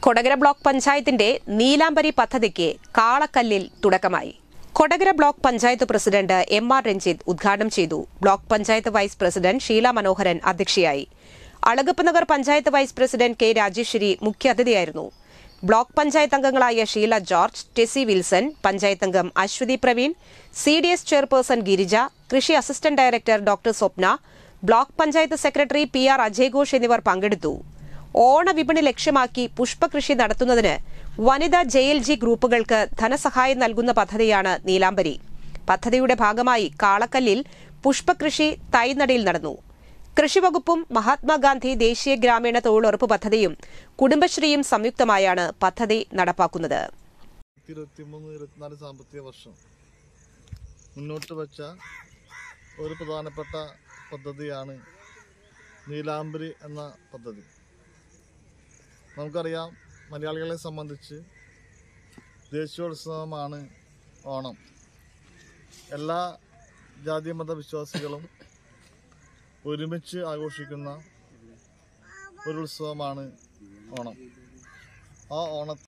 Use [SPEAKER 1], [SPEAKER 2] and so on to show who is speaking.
[SPEAKER 1] Kodakara block പഞ്ചായത്തിന്റെ നീലാംബരി പദ്ധതിക്ക് കാളക്കല്ലിൽ തുടക്കമായി Kodakara block panchayat president M R Ranjith ഉദ്ഘാടനം ചെയ്തു block panchayat vice president Sheela Manoharan അധ്യക്ഷയായി Alagappa Nagar panchayat vice president K Rajeshwari മുഖ്യാതിഥിയായിരുന്നു ബ്ലോക്ക് പഞ്ചായത്ത് അംഗങ്ങളായ ഷീല ജോർജ് ടെസി വിൽസൺ പഞ്ചായത്ത് അംഗം Aswathy Praveen C D S chairperson Girija കൃഷി assistant director doctor Swapna block panchayat secretary P R Ajay Ghosh എന്നിവർ പങ്കെടുത്തു ഓണവിപണി ലക്ഷ്യമാക്കി പുഷ്പകൃഷി നടത്തുന്നതിന് വനിതാ ജെ എൽ ജി ഗ്രൂപ്പുകൾക്ക് ധനസഹായം നൽകുന്ന പദ്ധതിയാണ് നീലാംബരി പദ്ധതിയുടെ ഭാഗമായി കാളക്കല്ലിൽ പുഷ്പകൃഷി തൈനടയിൽ നടന്നു കൃഷിവകുപ്പും മഹാത്മാഗാന്ധി ദേശീയ ഗ്രാമീണ തൊഴിലുറപ്പ് പദ്ധതിയും കുടുംബശ്രീയും സംയുക്തമായാണ് പദ്ധതി നടപ്പാക്കുന്നത്
[SPEAKER 2] ഇരുപത്തിമൂന്ന് ഇരുപത്തിനാല് സാമ്പത്തിക വർഷം മുന്നോട്ട് വച്ച ഒരു പ്രധാനപ്പെട്ട പദ്ധതിയാണ് നീലാംബരി എന്ന പദ്ധതി നമുക്കറിയാം മലയാളികളെ സംബന്ധിച്ച് ദേശീയോത്സവമാണ് ഓണം എല്ലാ ജാതി മത വിശ്വാസികളും ഒരുമിച്ച് ആഘോഷിക്കുന്ന ഒരു ഉത്സവമാണ് ഓണം ആ ഓണ